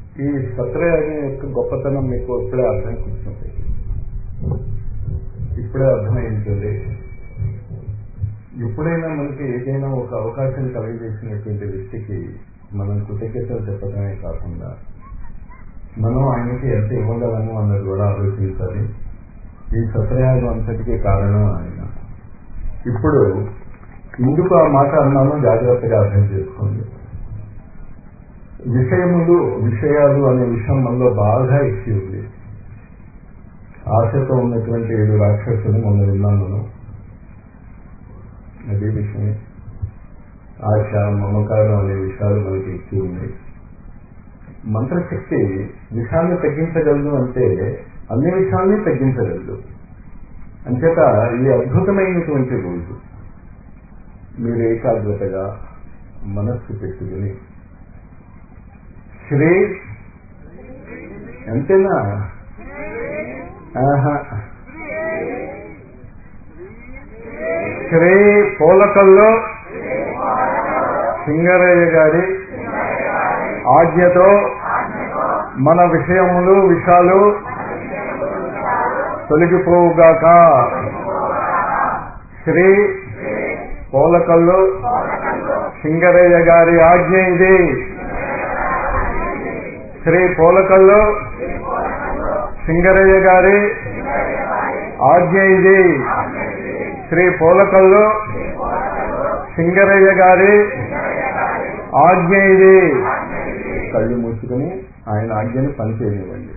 ఈ సత్రయాగం యొక్క గొప్పతనం మీకు ఇప్పుడే అర్థం కూర్చుంది ఇప్పుడే అర్థమైంటుంది ఎప్పుడైనా మనకి ఏదైనా ఒక అవకాశం కలిగజేసినటువంటి వ్యక్తికి మనం కృతజ్ఞతలు చెప్పడమే కాకుండా మనం ఆయనకి ఎంత ఇవ్వగలము అన్నది కూడా ఆలోచించాలి ఈ సత్రయాగం అంతటికీ కారణం ఆయన ఇప్పుడు ఎందుకు ఆ మాట అన్నానో జాగ్రత్తగా అర్థం చేసుకోండి విషయములు విషయాలు అనే విషయం మనలో బాగా ఎక్కి ఉంది ఆశతో ఉన్నటువంటి ఏడు రాక్షసులు మొన్న విన్నాం మనం అదే విషయమే ఆశ మమకారం అనే విషయాలు మనకి ఎక్కి ఉన్నాయి మంత్రశక్తి విషయాన్ని తగ్గించగలదు అంటే అన్ని విషయాల్ని తగ్గించగలదు అంచేత ఈ అద్భుతమైనటువంటి రోజు మీరు ఏకాగ్రతగా మనస్సు పెట్టుకుని శ్రీ అంతేనా ఆహా శ్రీ పోలకల్లో సింగరయ్య గారి ఆజ్ఞతో మన విషయములు విషాలు తొలగిపోవుగాక శ్రీ పోలకల్లో సింగరయ్య గారి ఆజ్ఞ ఇది శ్రీ పోలకల్లో సింగరయ్య గారి ఆజ్ఞ ఇది శ్రీ పోలకల్లో సింగరయ్య గారి ఆజ్ఞ ఇది కళ్ళు మూసుకుని ఆయన ఆజ్ఞని పనిచేయనివ్వండి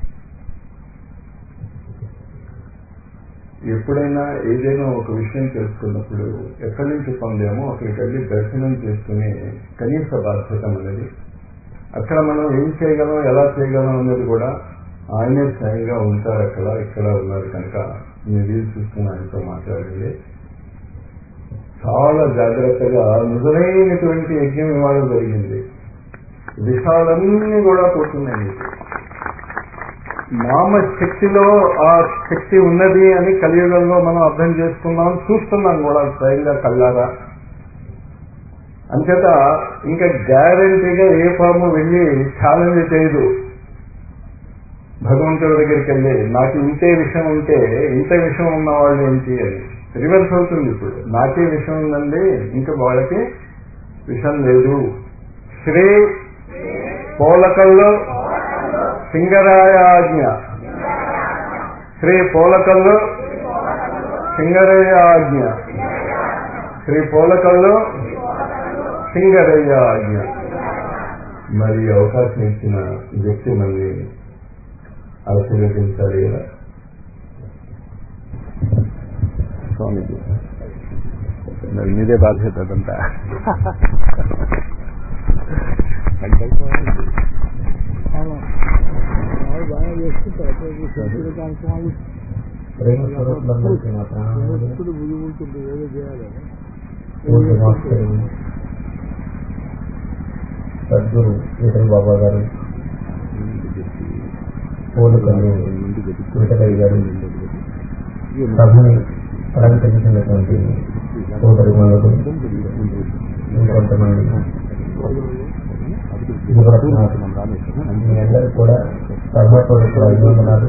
ఎప్పుడైనా ఏదైనా ఒక విషయం తెలుసుకున్నప్పుడు ఎక్కడి నుంచి పొందామో అక్కడికి వెళ్ళి దర్శనం చేసుకునే కనీస బాధ్యత అనేది అక్కడ మనం ఏం చేయగలం ఎలా చేయగలం అనేది కూడా ఆయనే స్వయంగా ఉంటారు అక్కడ ఇక్కడ ఉన్నారు కనుక మీరు వీలు చూసుకుని ఆయనతో మాట్లాడండి చాలా జాగ్రత్తగా నిజమైనటువంటి యజ్ఞం ఇవ్వడం జరిగింది విషయాలన్నీ కూడా పోతున్నాయి మీకు నామ శక్తిలో ఆ శక్తి ఉన్నది అని కలియుగంలో మనం అర్థం చేసుకున్నాం చూస్తున్నాం కూడా స్వయంగా కళ్ళారా అంచేత ఇంకా గ్యారంటీగా ఏ ఫామ్ వెళ్ళి ఛాలెంజ్ చేయదు భగవంతుడి దగ్గరికి వెళ్ళి నాకు ఇంతే విషయం ఉంటే ఇంత విషయం ఉన్న వాళ్ళు ఏంటి అని రివర్స్ అవుతుంది ఇప్పుడు నాకే విషయం ఉందండి ఇంకా వాళ్ళకి విషయం లేదు శ్రీ పోలకల్లో సింగరాయ ఆజ్ఞ శ్రీ పోలకల్లో సింగరయ్య ఆజ్ఞ శ్రీ పోలకల్లో సింగరయ్య ఆజ్ఞ మరి అవకాశం ఇచ్చిన వ్యక్తి మళ్ళీ ఆశీర్వదించాలి కదా స్వామిజీ మరి మీదే బాధ్యత అదంతా బాగా చేసుకుంటారు కార్యక్రమాలు ప్రేమ స్వరూపులందరికీ నా ప్రాణాలు భక్తుడు బుద్ధి ఏదో చేయాలి పూర్తి మాస్టర్ సద్గురు ఈటల బాబా గారు పోలుకల్లు వెంకటయ్య గారు సభని అలంకరించినటువంటి సోదరి మనకు ఇంకొంతమంది యువరత్నాలు మీ అందరికీ కూడా సభాపూర్వక అభినందనాలు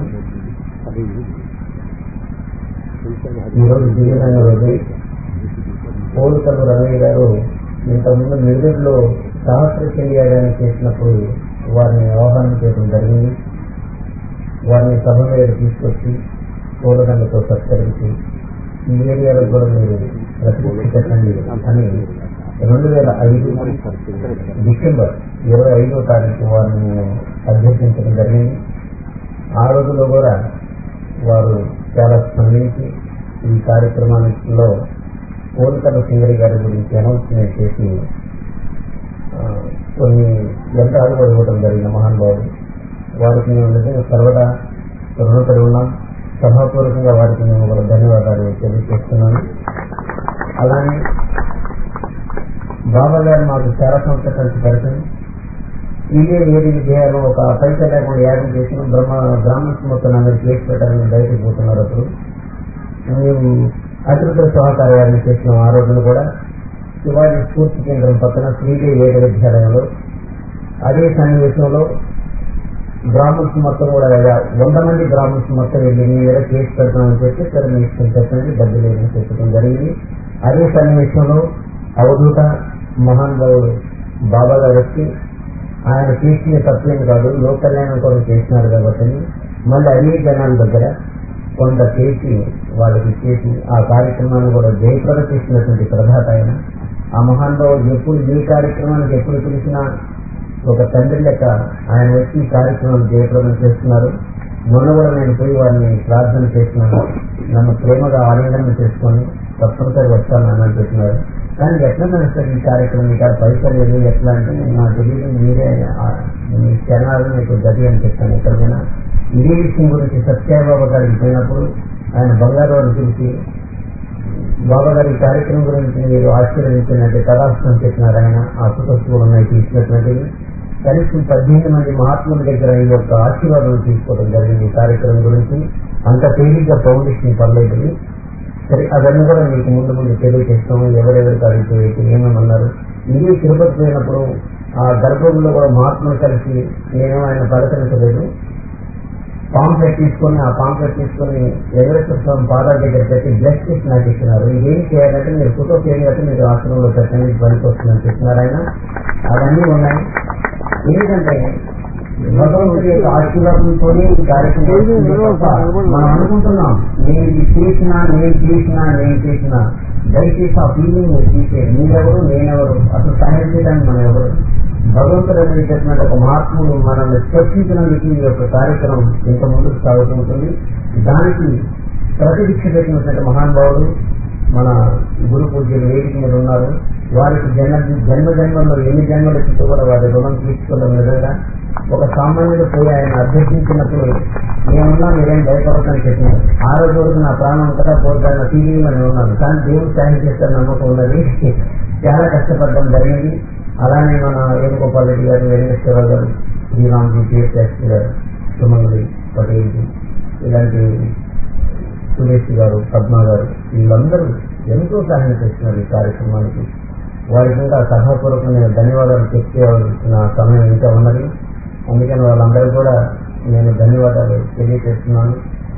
ఈరోజు దివ్యమైన రోజు పోలుకల్లు రమయ్య గారు ఇంతకుముందు నిర్గడ్లో సహస్ర చెయ్యాలని చేసినప్పుడు వారిని ఆహ్వానం చేయడం జరిగింది వారిని సభ మీద తీసుకొచ్చి పూలదండతో సత్కరించి ఈ ఏరియాలో కూడా మీరు ప్రతిష్ఠ పెట్టండి అని రెండు వేల ఐదు డిసెంబర్ ఇరవై ఐదో తారీఖు వారిని నేను అభ్యర్థించడం జరిగింది ఆ రోజులో కూడా వారు చాలా స్పందించి ఈ కార్యక్రమాలలో కోరికల సింగరి గారి గురించి అనౌన్స్మెంట్ చేసి ఆ, కొన్ని యంత్రాలు కూడా ఇవ్వడం జరిగిన మహానుభావుడు వారికి మేము నిజంగా సర్వదా రుణపడి ఉన్నాం సభాపూర్వకంగా వారికి మేము కూడా ధన్యవాదాలు తెలియజేస్తున్నాను అలానే బాబా గారు మాకు చాలా సంవత్సరాల నుంచి పరిచయం ఇదే వేదిక చేయాలో ఒక పైసా లేకుండా యాగం చేసిన బ్రహ్మ బ్రాహ్మణ్స్ మొత్తం అందరు చేసి పెట్టాలని బయటకు పోతున్నారు అప్పుడు మేము అతిథుల సహకార్యాన్ని చేసిన ఆ రోజున కూడా శివాజీ స్ఫూర్తి కేంద్రం పక్కన శ్రీదేవి వేద విద్యాలయంలో అదే సన్నివేశంలో బ్రాహ్మణ్స్ మొత్తం కూడా వంద మంది బ్రాహ్మణ్స్ మొత్తం వెళ్ళి మీ మీద కేసు పెడతామని చెప్పి సరే మీ ఇష్టం చెప్పండి డబ్బు లేదని చెప్పడం జరిగింది అదే సన్నివేశంలో అవధూత మహానుభావుడు బాబా గారు వచ్చి ఆయన చేసిన తప్పేం కాదు లోక కళ్యాణం కొరకు చేసినారు కాబట్టి మళ్ళీ అదే జనాల దగ్గర కొంత చేసి వాళ్ళకి చేసి ఆ కార్యక్రమాన్ని కూడా జయప్రద చేసినటువంటి ప్రధాత ఆయన ఆ మహానుభావుడు ఎప్పుడు ఏ కార్యక్రమానికి ఎప్పుడు పిలిచినా ఒక తండ్రి లెక్క ఆయన వచ్చి ఈ కార్యక్రమం జయప్రదం చేస్తున్నారు మొన్న కూడా నేను పోయి వారిని ప్రార్థన చేస్తున్నాను నన్ను ప్రేమగా ఆలింగనం చేసుకొని తప్పనిసరి వస్తాను అని చెప్పినారు కానీ ఎట్లా నడుస్తుంది ఈ కార్యక్రమం ఇక్కడ పైసలు లేదు ఎట్లా అంటే నాకు తెలియదు మీరే ఆ, మీ క్షణాలు మీకు గది అని చెప్తాను ఎక్కడికైనా ఇదే విషయం గురించి సత్యబాబా గారికి పోయినప్పుడు ఆయన బంగారు వారిని పిలిచి బాబా గారి ఈ కార్యక్రమం గురించి మీరు ఆశీర్వదించినట్టు కథాస్తం చెప్పినారు ఆయన ఆ ఫోటోస్ కూడా ఉన్నాయి తీసినటువంటివి కనీసం పద్దెనిమిది మంది మహాత్ముల దగ్గర ఈ యొక్క ఆశీర్వాదం తీసుకోవడం జరిగింది ఈ కార్యక్రమం గురించి అంత తేలిగ్గా ఫౌండేషన్ పర్లేదు ఇది. సరే అవన్నీ కూడా మీకు ముందు ముందు తెలియజేస్తాము ఎవరెవరి కార్యక్రమం ఏమేమన్నారు ఇది తిరుపతి పోయినప్పుడు ఆ గర్భంలో కూడా మహాత్ములు కలిసి నేను ఆయన పలకరించలేదు పాంప్లెట్ తీసుకొని ఆ పాంప్లెట్ తీసుకొని ఎవరెస్ట్ స్వామి పాదాల దగ్గర పెట్టి బ్లడ్ చేసి నాకు ఇచ్చినారు ఇదేం చేయాలంటే మీరు ఫోటో చేయాలంటే మీరు ఆశ్రమంలో పెట్టండి పనికి వస్తుందని చెప్పినారు ఆయన అవన్నీ ఉన్నాయి ఎందుకంటే భగవంతుడి యొక్క ఆశీర్వాదంతోనే ఈ కార్యక్రమం వస్తుంది తప్ప మనం అనుకుంటున్నాం నేను ఇది చేసినా నేను చేసినా నేను చేసినా దయచేసి ఆ ఫీలింగ్ మీరు తీసేయండి మీరెవరు నేనెవరు అసలు సహాయం చేయడానికి మనం ఎవరు భగవంతుడు అనేది చెప్పినట్టు ఒక మహాత్ముడు మనల్ని స్పర్శించినందుకు ఈ యొక్క కార్యక్రమం ఇంత ముందుకు సాగుతుంటుంది దానికి ప్రతిదీక్ష పెట్టినటువంటి మహానుభావుడు మన గురు పూజలు వేదిక మీద ఉన్నారు వారికి జన్మ జన్మ జన్మల్లో ఎన్ని జన్మలు ఎత్తుతో కూడా వారి రుణం తీర్చుకోవడం విధంగా ఒక సామాన్యుడు పోయి ఆయన అభ్యర్థించినప్పుడు నేనున్నా మీరేం భయపడతాను చెప్పినారు ఆ రోజు వరకు నా ప్రాణం అంతటా పోతాను టీవీలో నేను ఉన్నాను కానీ దేవుడు సాయం చేస్తాను నమ్మకం ఉన్నది చాలా కష్టపడడం జరిగింది అలానే మన వేణుగోపాల్ రెడ్డి గారు వెంకటేశ్వరరావు గారు శ్రీరామ్జీ పిఎస్ శాస్త్రి గారు సుమంగళి పటేల్ జీ ఇలాంటి సురేష్ గారు పద్మ గారు వీళ్ళందరూ ఎంతో సహాయం చేస్తున్నారు ఈ కార్యక్రమానికి వారికి ఇంకా సభాపూర్వకమైన ధన్యవాదాలు చెప్పవలసిన సమయం ఇంకా ఉన్నది అందుకని వాళ్ళందరూ కూడా నేను ధన్యవాదాలు తెలియజేస్తున్నాను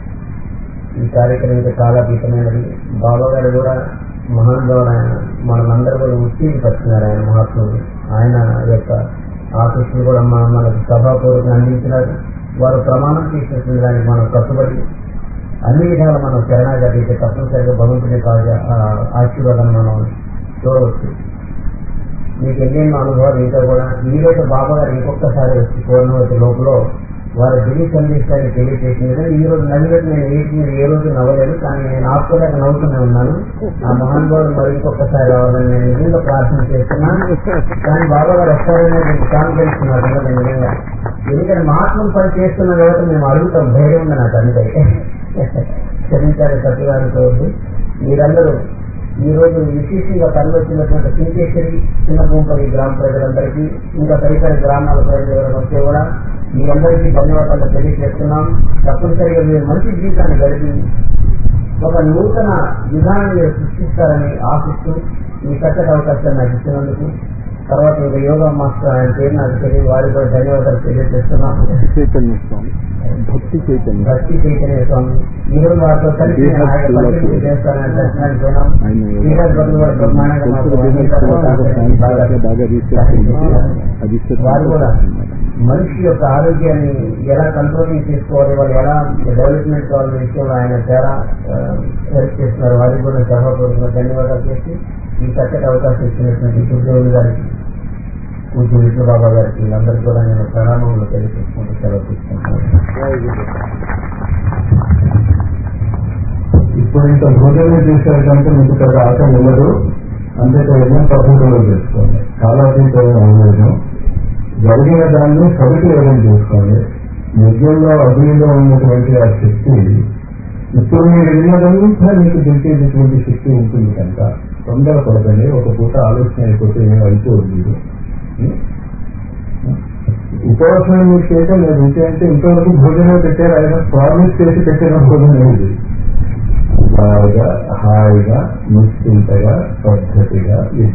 ఈ కార్యక్రమం ఇంకా కాలాతీతమైనది బాబా గారు కూడా మహానుభావుడు ఆయన మనందరూ కూడా ఉత్తీర్ణపరిచినారు ఆయన మహాత్ముడు ఆయన యొక్క ఆశీస్సులు కూడా మన మనకు సభాపూర్వకంగా అందించినారు వారు ప్రమాణం చేసినటువంటి దానికి మనం కట్టుబడి అన్ని విధాలు మనం శరణాగతి అయితే తప్పనిసరిగా భగవంతుని కాజ ఆశీర్వాదాన్ని మనం చూడవచ్చు మీకు ఎన్నెన్నో అనుభవాలు ఇంకా కూడా ఈరోజు బాబా గారు ఇంకొకసారి వచ్చి పూర్ణవతి లోపల వారి దివ్య సందేశాన్ని తెలియజేసింది కానీ ఈ రోజు నవ్వినట్టు నేను వీటి మీద ఏ రోజు నవ్వలేదు కానీ నేను ఆపుకోలేక నవ్వుతూనే ఉన్నాను ఆ మహానుభావుడు మరి ఇంకొకసారి రావాలని నేను నిజంగా ప్రార్థన చేస్తున్నాను కానీ బాబా గారు వస్తారనే కాన్ఫిడెన్స్ నాకు ఉన్నది నిజంగా ఎందుకంటే మహాత్ములు పని చేస్తున్న కాబట్టి మేము అడుగుతాం ధైర్యం ఉంది నాకు అంతే క్షమించాలి తప్పుగా అనుకోవద్దు మీరందరూ ఈ రోజు విశేషంగా తరలివచ్చినటువంటి సింకేశ్వరి చిన్నపూంపల్లి గ్రామ ప్రజలందరికీ ఇంకా తదితర గ్రామాల ప్రజలు ఎవరైనా వస్తే కూడా మీరందరికీ ధన్యవాదాలు తెలియజేస్తున్నాం తప్పనిసరిగా మీరు మంచి జీవితాన్ని గడిపి ఒక నూతన విధానాన్ని మీరు సృష్టిస్తారని ఆశిస్తూ ఈ చక్కటి అవకాశాన్ని నాకు ఇచ్చినందుకు తర్వాత ఇంకా యోగా మాస్టర్ ఆయన పేరు నాకు తెలియదు వారికి కూడా ధన్యవాదాలు తెలియజేస్తున్నాను చైతన్య స్వామి భక్తి చైతన్య భక్తి చైతన్య స్వామి ఈ రోజు వారితో కలిసి నేను ఆయన పరిచయం చేస్తానని దర్శనానికి పోయినాం శ్రీరాజ్ బదులు కూడా బ్రహ్మాండంగా మాకు అన్ని రకాల బాగా బాగా రీసెర్చ్ అది వారు కూడా మనిషి యొక్క ఆరోగ్యాన్ని ఎలా కంట్రోలింగ్ చేసుకోవాలి వాళ్ళు ఎలా డెవలప్మెంట్ కావాలనే విషయంలో ఆయన చాలా హెల్ప్ చేస్తున్నారు వారికి కూడా సభాపూర్వకంగా ధన్యవాదాలు చేసి ఈ చక్కటి అవకాశం ఇచ్చినటువంటి సుఖదేవులు గారికి పూజ విష్ణు బాబా గారికి వీళ్ళందరికీ కూడా నేను ప్రణామములు తెలియజేసుకుంటూ సెలవు తీసుకుంటున్నాను ఇప్పుడు ఇంత భోజనం చేశారు కనుక మీకు పెద్ద ఆకలి ఉండదు అందుకే ఎన్నో పద్ధతులు చేసుకోండి కాలాతీతమైన ఆలోచన జరిగిన దాన్ని సదుపయోగం చేసుకోండి యజ్ఞంలో అగ్నిలో ఉన్నటువంటి ఆ శక్తి ఇప్పుడు మీరు విన్నదంతా మీకు తెలిసేటటువంటి శక్తి ఉంటుంది కనుక తొందర పడకండి ఒక పూట ఆలోచన అయిపోతే ఏమీ అయిపోదు ఉపవాసం మీరు చేయటం లేదు ఇంకేంటే ఇంతవరకు భోజనం పెట్టారు ఆయన ప్రామిస్ చేసి పెట్టిన భోజనం ఇది బాగా హాయిగా నిశ్చింతగా పద్ధతిగా ఇది